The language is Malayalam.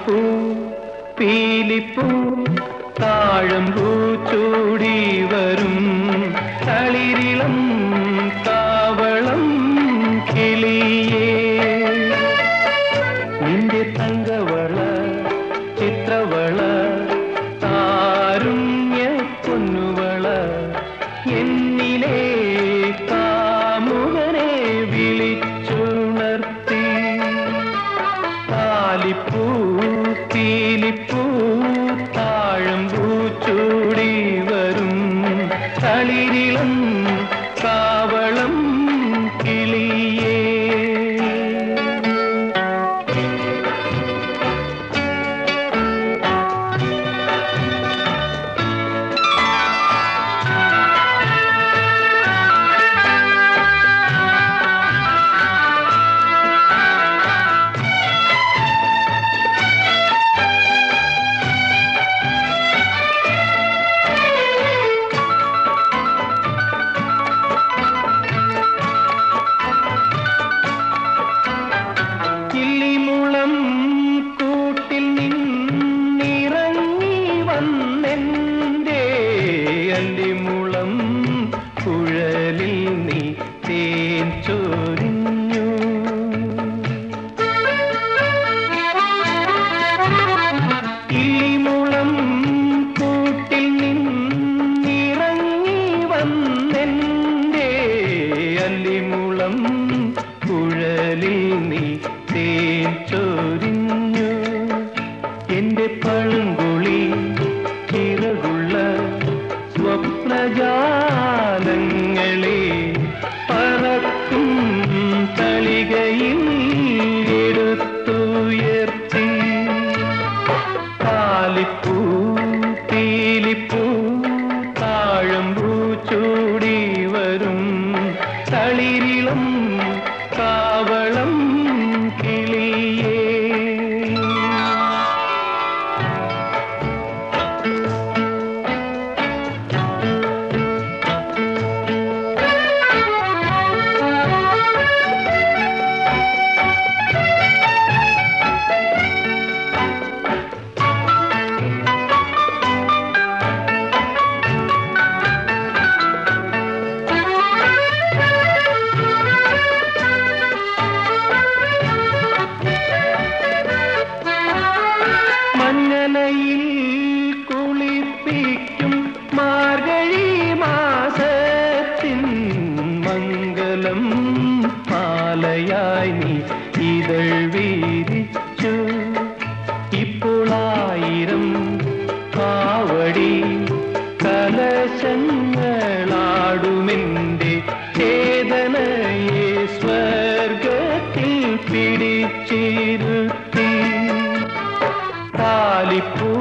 താലിപ്പൂ പീലിപ്പൂ താഴമ്പൂ ചൂടി വരും തളിരിളം കാവളം കിളിയേ നിന്റെ തങ്കവള ചിത്രവള താരുണ്യ പൊന്നുവള എന്നിലെ കാമുകനെ വിളിച്ചുണർത്തി താലിപ്പൂ തീലിപ്പൂ താഴമ്പൂ ചൂടി വരും തളിരിളം കാവളം കിളിയേ കിള്ളിമുളം കൂട്ടിൽ നിന്നിറങ്ങി വന്നെന്റെ അല്ലിമുളം കുഴലിൽ നീ തേൻ ചൊരിഞ്ഞു കിള്ളിമുളം കൂട്ടിൽ നിന്നിറങ്ങി വന്നെന്റെ അല്ലിമുളം കുഴലിൽ നീ തേൻ ചൊരിഞ്ഞു എന്റെ പളുങ്കുളി ചിറകുള്ള സ്വപ്നജാലങ്ങളെ പറക്കും തളികയിൽ എടുത്തുയർത്തി താലിപ്പൂ പീലിപ്പൂ താഴമ്പൂ ചൂടി വരും തളിരിളം കാവളം കിളിയേ മഞ്ഞനയിൽ കുളിപ്പിക്കും മാർഗഴി മാസത്തിൻ മംഗലം മാലയായി നീ ഇതൾ വീരിച്ചു ഇപ്പോൾ ആയിരം കാവടി കലശങ്ങളാടുമെന്റെ ചേതനയെ സ്വർഗത്തിൽ പിടിച്ചിരുത്തി താലിപ്പൂ